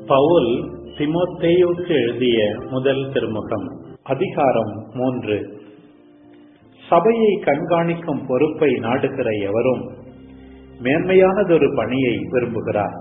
பவுல் திமோத்தேயுக்கு எழுதிய முதல் திருமுகம் அதிகாரம் மூன்று சபையை கண்காணிக்கும் பொறுப்பை நாடுகிற எவரும் மேன்மையானதொரு பணியை விரும்புகிறார்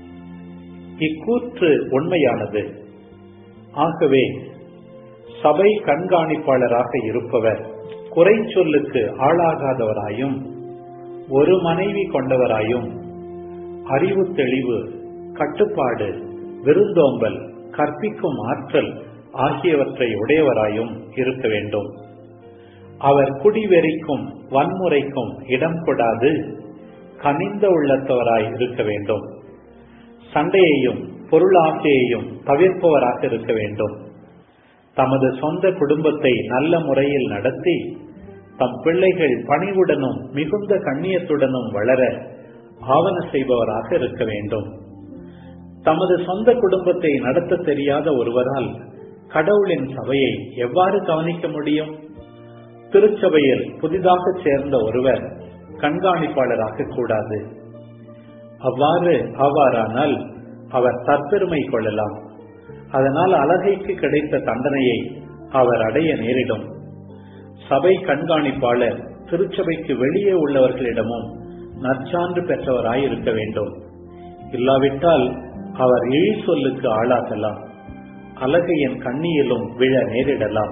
இக்கூற்று உண்மையானது ஆகவே சபை கண்காணிப்பாளராக இருப்பவர் குறை சொல்லுக்கு ஆளாகாதவராயும் ஒரு மனைவி கொண்டவராயும் அறிவு தெளிவு கட்டுப்பாடு விருந்தோம்பல் கற்பிக்கும் ஆற்றல் ஆகியவற்றை உடையவராயும் இருக்க வேண்டும் அவர் குடிவெறிக்கும் வன்முறைக்கும் இடம் கொடாது கனிந்த உள்ளத்தவராய் இருக்க வேண்டும் சண்டையையும் பொருளாசையையும் தவிர்ப்பவராக இருக்க வேண்டும் தமது சொந்த குடும்பத்தை நல்ல முறையில் நடத்தி தம் பிள்ளைகள் பணிவுடனும் மிகுந்த கண்ணியத்துடனும் வளர ஆவண செய்பவராக இருக்க வேண்டும் தமது சொந்த குடும்பத்தை நடத்த தெரியாத ஒருவரால் கடவுளின் சபையை எவ்வாறு கவனிக்க முடியும் திருச்சபையில் புதிதாக சேர்ந்த ஒருவர் கண்காணிப்பாளராக கூடாது அவ்வாறு ஆவாரானால் அவர் தற்பெருமை கொள்ளலாம் அதனால் அழகைக்கு கிடைத்த தண்டனையை அவர் அடைய நேரிடும் சபை கண்காணிப்பாளர் திருச்சபைக்கு வெளியே உள்ளவர்களிடமும் நற்சான்று பெற்றவராய் இருக்க வேண்டும் இல்லாவிட்டால் அவர் இழி சொல்லுக்கு ஆளாகலாம் அழகையின் கண்ணியிலும் விழ நேரிடலாம்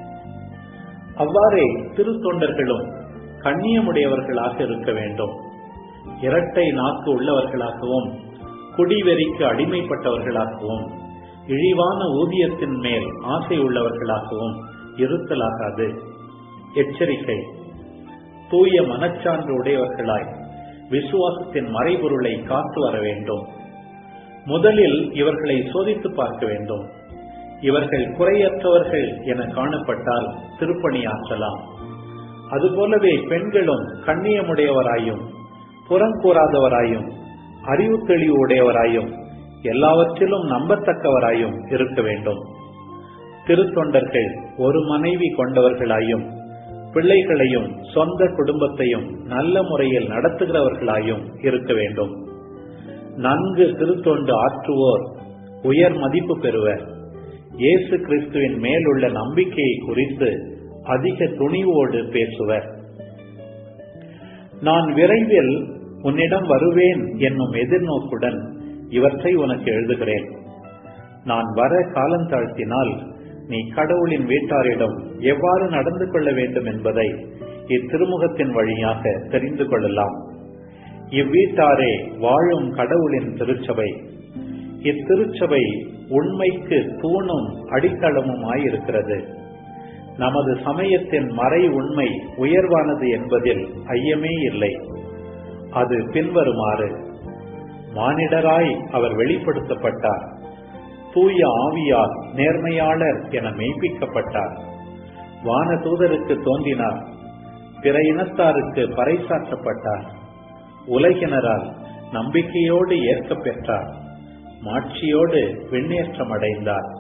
அவ்வாறே திருத்தொண்டர்களும் கண்ணியமுடையவர்களாக இருக்க வேண்டும் இரட்டை நாக்கு உள்ளவர்களாகவும் குடிவெறிக்கு அடிமைப்பட்டவர்களாகவும் இழிவான ஊதியத்தின் மேல் ஆசை உள்ளவர்களாகவும் இருத்தலாகாது எச்சரிக்கை தூய மனச்சான்று உடையவர்களாய் விசுவாசத்தின் மறைபொருளை காத்து வர வேண்டும் முதலில் இவர்களை சோதித்து பார்க்க வேண்டும் இவர்கள் குறையற்றவர்கள் என காணப்பட்டால் திருப்பணியாற்றலாம் அதுபோலவே பெண்களும் கண்ணியமுடையவராயும் புறங்கூறாதவராயும் அறிவு தெளிவு உடையவராயும் எல்லாவற்றிலும் நம்பத்தக்கவராயும் இருக்க வேண்டும் திருத்தொண்டர்கள் ஒரு மனைவி கொண்டவர்களாயும் பிள்ளைகளையும் சொந்த குடும்பத்தையும் நல்ல முறையில் நடத்துகிறவர்களாயும் இருக்க வேண்டும் நன்கு திருத்தொண்டு ஆற்றுவோர் உயர் மதிப்பு பெறுவர் இயேசு கிறிஸ்துவின் மேலுள்ள நம்பிக்கையை குறித்து அதிக துணிவோடு பேசுவர் நான் விரைவில் உன்னிடம் வருவேன் என்னும் எதிர்நோக்குடன் இவற்றை உனக்கு எழுதுகிறேன் நான் வர காலந்தாழ்த்தினால் நீ கடவுளின் வீட்டாரிடம் எவ்வாறு நடந்து கொள்ள வேண்டும் என்பதை இத்திருமுகத்தின் வழியாக தெரிந்து கொள்ளலாம் இவ்வீட்டாரே வாழும் கடவுளின் திருச்சபை இத்திருச்சபை உண்மைக்கு தூணும் அடித்தளமுமாயிருக்கிறது நமது சமயத்தின் மறை உண்மை உயர்வானது என்பதில் ஐயமே இல்லை அது பின்வருமாறு மானிடராய் அவர் வெளிப்படுத்தப்பட்டார் தூய ஆவியால் நேர்மையாளர் என மெய்ப்பிக்கப்பட்டார் வான தூதருக்கு தோன்றினார் பிற இனத்தாருக்கு பறைசாற்றப்பட்டார் உலகினரால் நம்பிக்கையோடு ஏற்க பெற்றார் மாட்சியோடு விண்ணேற்றம் அடைந்தார்